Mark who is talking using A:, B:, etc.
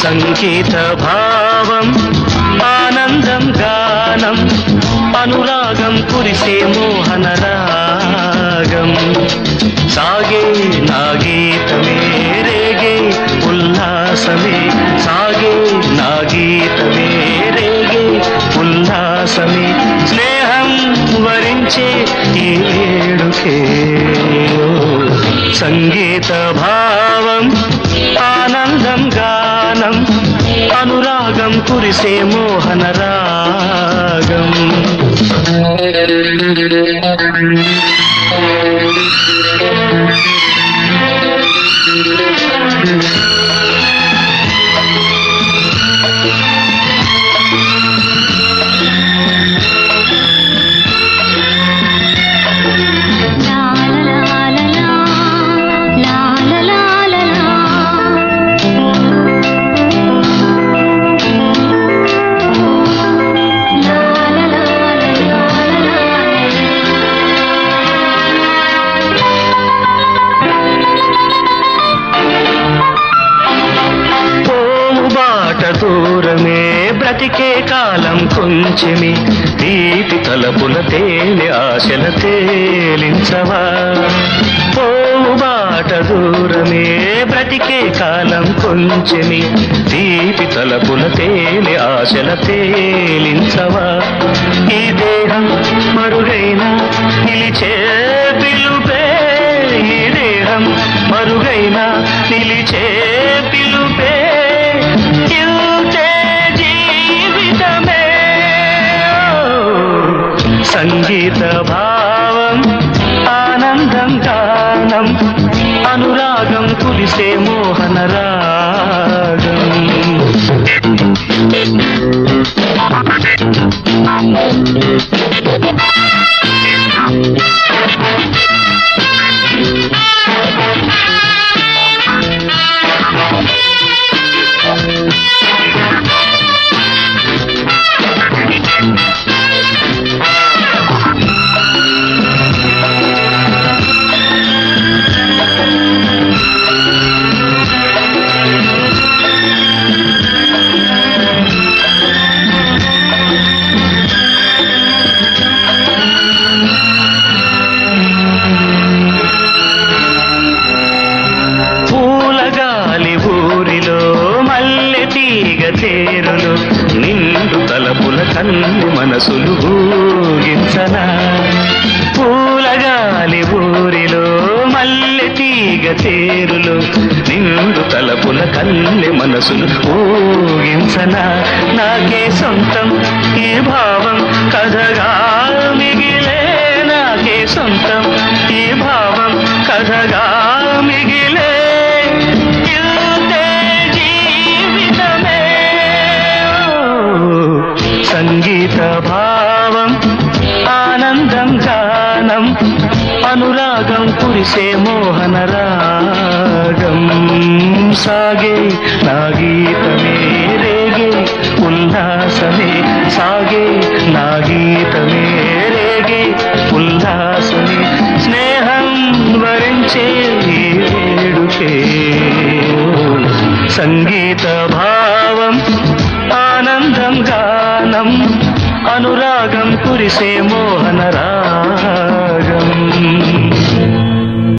A: సంగీత భావం ఆనందం గానం అనురాగం కురిసే మోహన రాగం సాగే నా గీతమే రేగే ఉల్లాసమే సాగే నా గీతమే రేగే ఉల్లాసమే స్నేహం వరించే ఈ వేడుకే సంగీత భావం ఆనందం గానం అనురాగం కురిసే మోహన రాగం
B: లా లా లా లా లా లా లా లా లా లా లా లా లా
A: పోము బాట దూరమే బ్రతికే కాలం కొంచెమి తీపి తలపుల తేనె ఆశల తేలించవా పోము బాట దూరమే బ్రతికే కాలం కొంచెమి తీపి తలపుల తేనె ఆశల తేలించవా ఈ దేహం మరుగైన నిలిచే పిలుపే ఈ దేహం మరుగైన నిలిచే పిలుపే ఇంతే జీవితమే సంగీత భావం ఆనందం గానం అనురాగం కురిసే మోహన రాగం పూలగాలి ఊరిలో మల్లె తీగ తేరులు నిండు తలపుల కన్ను మనసులు ఊగించనా పూలగాలి ఊరిలో మల్లె తీగ తేరులు నిండు తలపుల కన్నె మనసులు ఊగించనా నాకే సొంతం ఈ భావం కథగా మిగిలే నాకే సొంతం ఈ భావం కథగా మిగిలే ఇంతే జీవితమే సంగీత భావం ఆనందం గానం అనురాగం కురిసే మోహన రాగం సాగే నా గీతమే రేగే ఉల్లాసమే సాగే నా గీతమే రేగే ఉల్లాసమే స్నేహం వరించే ఈ వేడుకే సంగీత భావం ఆనందం గానం అనురాగం కురిసే మోహన రా